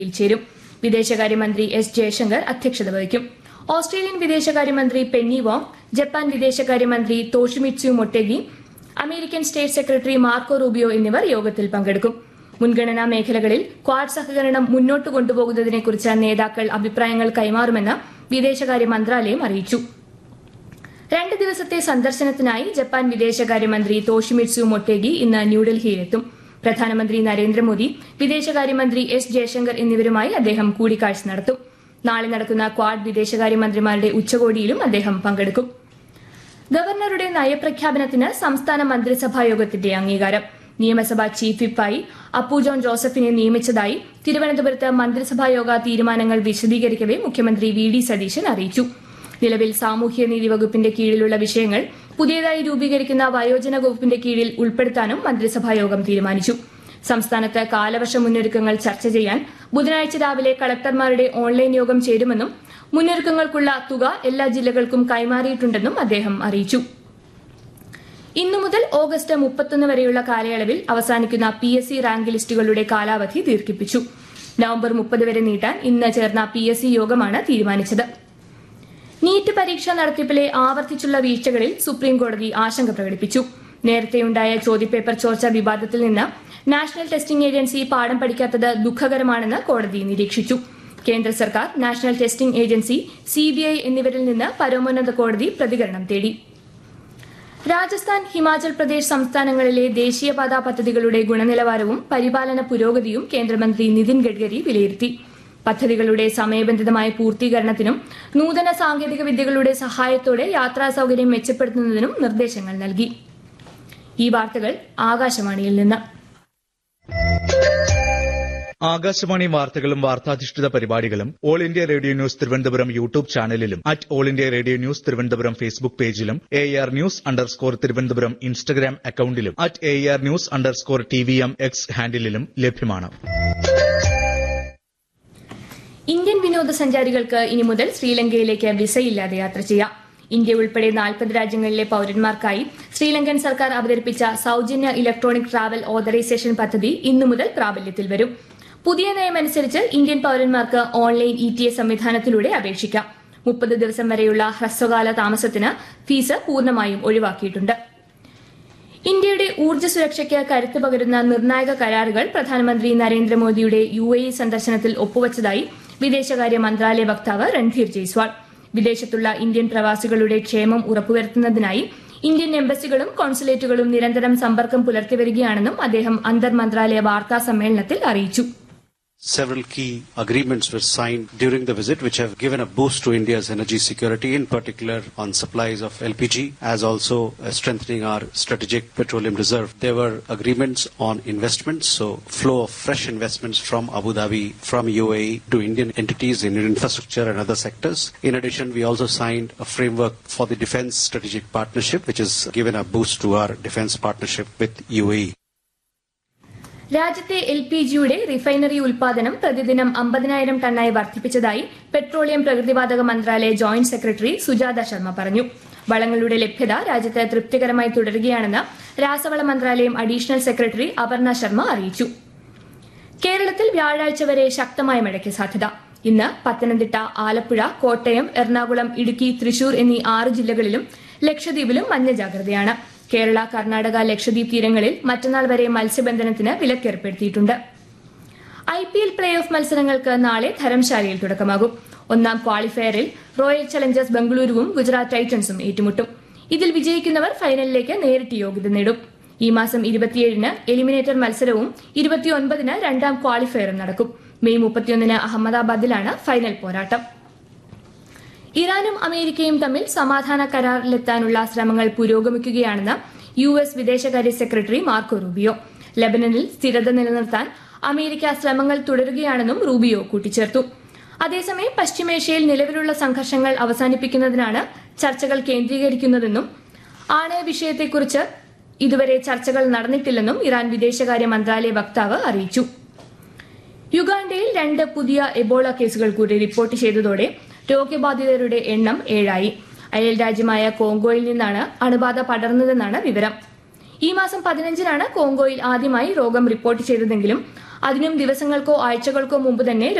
യിൽ ചേരും വിദേശകാര്യമന്ത്രി എസ് ജയശങ്കർ അധ്യക്ഷത വഹിക്കും ഓസ്ട്രേലിയൻ വിദേശകാര്യമന്ത്രി പെന്നി വോങ് ജപ്പാൻ വിദേശകാര്യമന്ത്രി Toshimitsu Motegi American state secretary Marco Rubio എന്നിവർ യോഗത്തിൽ പങ്കെടുക്കും മുൻഗണനാ മേഖലകളിൽ ക്വാഡ് സഹകരണം മുന്നോട്ട് കൊണ്ടുപോകുന്നതിനെക്കുറിച്ച് നേതാക്കൾ അഭിപ്രായങ്ങൾ കൈമാറുമെന്ന് വിദേശകാര്യ മന്ത്രാലയം അറിയിച്ചു രണ്ട് ദിവസത്തെ സന്ദർശനത്തിനായി ജപ്പാൻ വിദേശകാര്യമന്ത്രി തോഷിമിറ്റ്സു മൊട്ടേഗി ഇന്ന് ന്യൂഡൽഹിയിലെത്തും പ്രധാനമന്ത്രി നരേന്ദ്രമോദി വിദേശകാര്യമന്ത്രി എസ് ജയശങ്കർ എന്നിവരുമായി അദ്ദേഹം കൂടിക്കാഴ്ച നടത്തും നാളെ നടക്കുന്ന ക്വാഡ് വിദേശകാര്യമന്ത്രിമാരുടെ ഉച്ചകോടിയിലും അദ്ദേഹം പങ്കെടുക്കും ഗവർണറുടെ നയപ്രഖ്യാപനത്തിന് സംസ്ഥാന മന്ത്രിസഭാ യോഗത്തിന്റെ അംഗീകാരം നിയമസഭാ ചീഫ് വിപ്പായി അപ്പു ജോൺ ജോസഫിനെ നിയമിച്ചതായി തിരുവനന്തപുരത്ത് മന്ത്രിസഭാ യോഗ തീരുമാനങ്ങൾ വിശദീകരിക്കവെ മുഖ്യമന്ത്രി വി ഡി സതീശൻ അറിയിച്ചു നിലവിൽ സാമൂഹ്യനീതി വകുപ്പിന്റെ കീഴിലുള്ള വിഷയങ്ങൾ പുതിയതായി രൂപീകരിക്കുന്ന വയോജന വകുപ്പിന്റെ കീഴിൽ ഉൾപ്പെടുത്താനും മന്ത്രിസഭാ യോഗം തീരുമാനിച്ചു സംസ്ഥാനത്ത് കാലവർഷ മുന്നൊരുക്കങ്ങൾ ചർച്ച ചെയ്യാൻ ബുധനാഴ്ച രാവിലെ കളക്ടർമാരുടെ ഓൺലൈൻ യോഗം ചേരുമെന്നും മുന്നൊരുക്കങ്ങൾക്കുള്ള തുക എല്ലാ ജില്ലകൾക്കും കൈമാറിയിട്ടുണ്ടെന്നും അദ്ദേഹം അറിയിച്ചു ഇന്നു മുതൽ ഓഗസ്റ്റ് മുപ്പത്തൊന്ന് വരെയുള്ള കാലയളവിൽ അവസാനിക്കുന്ന പി എസ് സി റാങ്ക് ലിസ്റ്റുകളുടെ കാലാവധി ദീർഘിപ്പിച്ചു നവംബർ മുപ്പത് വരെ നീട്ടാൻ ഇന്ന് ചേർന്ന പി എസ് സി യോഗമാണ് തീരുമാനിച്ചത് നീറ്റ് പരീക്ഷാ നടത്തിപ്പിലെ ആവർത്തിച്ചുള്ള വീഴ്ചകളിൽ സുപ്രീംകോടതി ആശങ്ക പ്രകടിപ്പിച്ചു നേരത്തെയുണ്ടായ ചോദ്യപേപ്പർ ചോർച്ച വിവാദത്തിൽ നിന്ന് നാഷണൽ ടെസ്റ്റിംഗ് ഏജൻസി പാഠം പഠിക്കാത്തത് ദുഃഖകരമാണെന്ന് കോടതി നിരീക്ഷിച്ചു കേന്ദ്ര സർക്കാർ നാഷണൽ ടെസ്റ്റിംഗ് ഏജൻസി സിബിഐ എന്നിവരിൽ നിന്ന് പരമോന്നത കോടതി പ്രതികരണം തേടി രാജസ്ഥാൻ ഹിമാചൽ പ്രദേശ് സംസ്ഥാനങ്ങളിലെ ദേശീയപാതാ പദ്ധതികളുടെ ഗുണനിലവാരവും പരിപാലന പുരോഗതിയും കേന്ദ്രമന്ത്രി നിതിൻ ഗഡ്കരി വിലയിരുത്തി പദ്ധതികളുടെ സമയബന്ധിതമായ പൂർത്തീകരണത്തിനും നൂതന സാങ്കേതിക വിദ്യകളുടെ സഹായത്തോടെ യാത്രാ സൌകര്യം മെച്ചപ്പെടുത്തുന്നതിനും നിർദ്ദേശങ്ങൾ നൽകി ഈ വാർത്തകൾ ആകാശവാണിയിൽ നിന്ന് ആകാശവാണി വാർത്തകളും വാർത്താധിഷ്ഠിത പരിപാടികളും all India radio news Thiruvananthapuram YouTube ചാനലിലും at all India radio news Thiruvananthapuram Facebook പേജിലും A R news underscore Thiruvananthapuram Instagram അക്കൌണ്ടിലും at A R news underscore T V M X ഹാൻഡിലും ലഭ്യമാണ് ഇന്ത്യൻ വിനോദസഞ്ചാരികൾക്ക് ഇനി മുതൽ ശ്രീലങ്കയിലേക്ക് വിസയില്ലാതെ യാത്ര ചെയ്യാം ഇന്ത്യ ഉൾപ്പെടെ നാൽപ്പത് രാജ്യങ്ങളിലെ പൌരന്മാർക്കായി ശ്രീലങ്കൻ സർക്കാർ അവതരിപ്പിച്ച സൌജന്യ ഇലക്ട്രോണിക് ട്രാവൽ ഓതറൈസേഷൻ പദ്ധതി ഇന്നു മുതൽ പ്രാബല്യത്തിൽ വരും പുതിയ നയമനുസരിച്ച് ഇന്ത്യൻ പൌരന്മാർക്ക് ഓൺലൈൻ ഇ ടി എസ് സംവിധാനത്തിലൂടെ അപേക്ഷിക്കാം മുപ്പത് ദിവസം വരെയുള്ള ഹ്രസ്വകാല താമസത്തിന് ഫീസ് പൂർണ്ണമായും ഒഴിവാക്കിയിട്ടുണ്ട് ഇന്ത്യയുടെ ഊർജ്ജ സുരക്ഷയ്ക്ക് കരുത്ത് പകരുന്ന നിർണായക കരാറുകൾ പ്രധാനമന്ത്രി നരേന്ദ്രമോദിയുടെ യു എ ഇ സന്ദർശനത്തിൽ ഒപ്പുവച്ചതായി വിദേശകാര്യ മന്ത്രാലയ വക്താവ് രൺധീർ ജയ്സ്വാൾ വിദേശത്തുള്ള ഇന്ത്യൻ പ്രവാസികളുടെ ക്ഷേമം ഉറപ്പുവരുത്തുന്നതിനായി ഇന്ത്യൻ എംബസികളും കോൺസുലേറ്റുകളും നിരന്തരം സമ്പർക്കം പുലർത്തി വരികയാണെന്നും അദ്ദേഹം അന്തർ മന്ത്രാലയ വാർത്താ സമ്മേളനത്തിൽ അറിയിച്ചു Several key agreements were signed during the visit, which have given a boost to India's energy security, in particular on supplies of LPG, as also uh, strengthening our strategic petroleum reserve. There were agreements on investments, so flow of fresh investments from Abu Dhabi, from UAE to Indian entities in infrastructure and other sectors. In addition, we also signed a framework for the defense strategic partnership, which has given a boost to our defense partnership with UAE. രാജ്യത്തെ L P ജിയുടെ refinery ഉൽപാദനം പ്രതിദിനം അമ്പതിനായിരം ടണ്ണായി വർദ്ധിപ്പിച്ചതായി petroleum പ്രകൃതിവാതക മന്ത്രാലയ joint secretary Sujatha Sharma പറഞ്ഞു വളങ്ങളുടെ ലഭ്യത രാജ്യത്ത് തൃപ്തികരമായി തുടരുകയാണെന്ന് രാസവള മന്ത്രാലയം അഡീഷണൽ സെക്രട്ടറി അപർണ ശർമ്മ അറിയിച്ചു കേരളത്തിൽ വ്യാഴാഴ്ച വരെ ശക്തമായ മഴയ്ക്ക് സാധ്യത ഇന്ന് പത്തനംതിട്ട ആലപ്പുഴ കോട്ടയം എറണാകുളം ഇടുക്കി തൃശൂർ എന്നീ ആറ് ജില്ലകളിലും ലക്ഷദ്വീപിലും മഞ്ഞ ജാഗ്രതയാണ് കേരള കർണാടക ലക്ഷദ്വീപ് തീരങ്ങളിൽ മറ്റന്നാൾ വരെ മത്സ്യബന്ധനത്തിന് വിലക്കേർപ്പെടുത്തിയിട്ടുണ്ട് I P L play off മത്സരങ്ങൾക്ക് നാളെ ധരംശാലയിൽ തുടക്കമാകും ഒന്നാം ക്വാളിഫയറിൽ റോയൽ ചലഞ്ചേഴ്സ് ബംഗളൂരുവും ഗുജറാത്ത് ടൈറ്റൻസും ഏറ്റുമുട്ടും ഇതിൽ വിജയിക്കുന്നവർ ഫൈനലിലേക്ക് നേരിട്ട് യോഗ്യത നേടും ഈ മാസം ഇരുപത്തിയേഴിന് എലിമിനേറ്റർ മത്സരവും ഇരുപത്തിയൊൻപതിന് രണ്ടാം ക്വാളിഫയറും നടക്കും മെയ് മുപ്പത്തിയൊന്നിന് അഹമ്മദാബാദിലാണ് ഫൈനൽ പോരാട്ടം ഇറാനും അമേരിക്കയും തമ്മിൽ സമാധാന കരാറിലെത്താനുള്ള ശ്രമങ്ങൾ പുരോഗമിക്കുകയാണെന്ന് യു എസ് വിദേശകാര്യ സെക്രട്ടറി മാർക്കോ റൂബിയോ ലബനനിൽ സ്ഥിരത നിലനിർത്താൻ അമേരിക്ക ശ്രമങ്ങൾ തുടരുകയാണെന്നും റൂബിയോ കൂട്ടിച്ചേർത്തു അതേസമയം പശ്ചിമേഷ്യയിൽ നിലവിലുള്ള സംഘർഷങ്ങൾ അവസാനിപ്പിക്കുന്നതിനാണ് ചർച്ചകൾ കേന്ദ്രീകരിക്കുന്നതെന്നും ആണയ വിഷയത്തെക്കുറിച്ച് ഇതുവരെ ചർച്ചകൾ നടന്നിട്ടില്ലെന്നും ഇറാൻ വിദേശകാര്യ മന്ത്രാലയ വക്താവ് അറിയിച്ചു യുഗാണ്ടയിൽ രണ്ട് പുതിയ എബോള കേസുകൾ കൂടി റിപ്പോർട്ട് ചെയ്തതോടെ രോഗബാധിതരുടെ എണ്ണം ഏഴായി അയൽ രാജ്യമായ കോങ്കോയിൽ നിന്നാണ് അണുബാധ പടർന്നതെന്നാണ് വിവരം ഈ മാസം പതിനഞ്ചിനാണ് കോങ്കോയിൽ ആദ്യമായി രോഗം റിപ്പോർട്ട് ചെയ്തതെങ്കിലും അതിനും ദിവസങ്ങൾക്കോ ആഴ്ചകൾക്കോ മുമ്പ് തന്നെ